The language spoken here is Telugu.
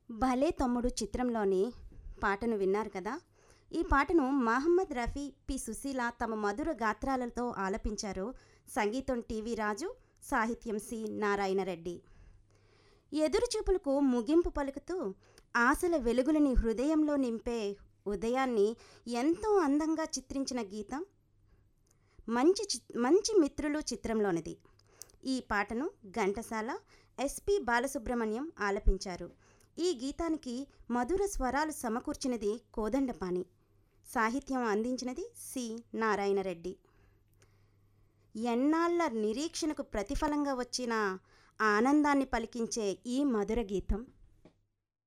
భలే తమ్ముడు చిత్రంలోని పాటను విన్నారు కదా ఈ పాటను మహమ్మద్ రఫీ పి సుశీల తమ మధుర గాత్రాలతో ఆలపించారు సంగీతం టీవీ రాజు సాహిత్యం సి నారాయణరెడ్డి ఎదురుచూపులకు ముగింపు పలుకుతూ ఆశల వెలుగులని హృదయంలో నింపే ఉదయాన్ని ఎంతో అందంగా చిత్రించిన గీతం మంచి చి మంచి మిత్రులు చిత్రంలోనిది ఈ పాటను ఘంటసాల ఎస్పి బాలసుబ్రహ్మణ్యం ఆలపించారు ఈ గీతానికి మధుర స్వరాలు సమకూర్చినది కోదండపాణి సాహిత్యం అందించినది సి నారాయణరెడ్డి ఎన్నాళ్ళ నిరీక్షణకు ప్రతిఫలంగా వచ్చిన ఆనందాన్ని పలికించే ఈ మధుర గీతం